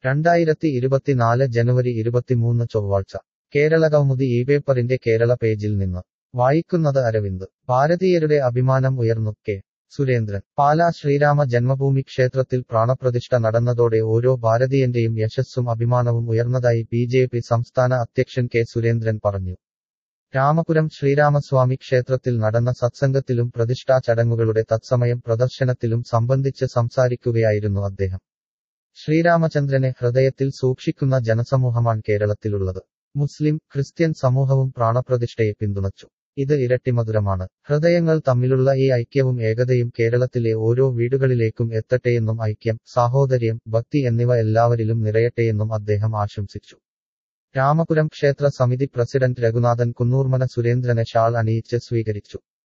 രണ്ടായിരത്തി ഇരുപത്തിനാല് ജനുവരി ഇരുപത്തിമൂന്ന് ചൊവ്വാഴ്ച കേരളകൗമുദി ഈ പേപ്പറിന്റെ കേരള പേജിൽ നിന്ന് വായിക്കുന്നത് അരവിന്ദ് ഭാരതീയരുടെ അഭിമാനം ഉയർന്നു കെ സുരേന്ദ്രൻ പാലാ ശ്രീരാമ ജന്മഭൂമി ക്ഷേത്രത്തിൽ പ്രാണപ്രതിഷ്ഠ നടന്നതോടെ ഓരോ ഭാരതീയന്റെയും യശസ്സും അഭിമാനവും ഉയർന്നതായി ബി ജെ പി സംസ്ഥാന അധ്യക്ഷൻ കെ സുരേന്ദ്രൻ പറഞ്ഞു രാമപുരം ശ്രീരാമസ്വാമി ക്ഷേത്രത്തിൽ നടന്ന സത്സംഗത്തിലും പ്രതിഷ്ഠാ ചടങ്ങുകളുടെ തത്സമയം പ്രദർശനത്തിലും സംബന്ധിച്ച് സംസാരിക്കുകയായിരുന്നു അദ്ദേഹം ശ്രീരാമചന്ദ്രനെ ഹൃദയത്തിൽ സൂക്ഷിക്കുന്ന ജനസമൂഹമാണ് കേരളത്തിലുള്ളത് മുസ്ലിം ക്രിസ്ത്യൻ സമൂഹവും പ്രാണപ്രതിഷ്ഠയെ പിന്തുണച്ചു ഇത് ഇരട്ടിമധുരമാണ് ഹൃദയങ്ങൾ തമ്മിലുള്ള ഈ ഐക്യവും ഏകതയും കേരളത്തിലെ ഓരോ വീടുകളിലേക്കും എത്തട്ടെയെന്നും ഐക്യം സാഹോദര്യം ഭക്തി എന്നിവ എല്ലാവരിലും നിറയട്ടെയെന്നും അദ്ദേഹം ആശംസിച്ചു രാമപുരം ക്ഷേത്ര സമിതി പ്രസിഡന്റ് രഘുനാഥൻ കുന്നൂർമന സുരേന്ദ്രനെ ഷാൾ അണിയിച്ച് സ്വീകരിച്ചു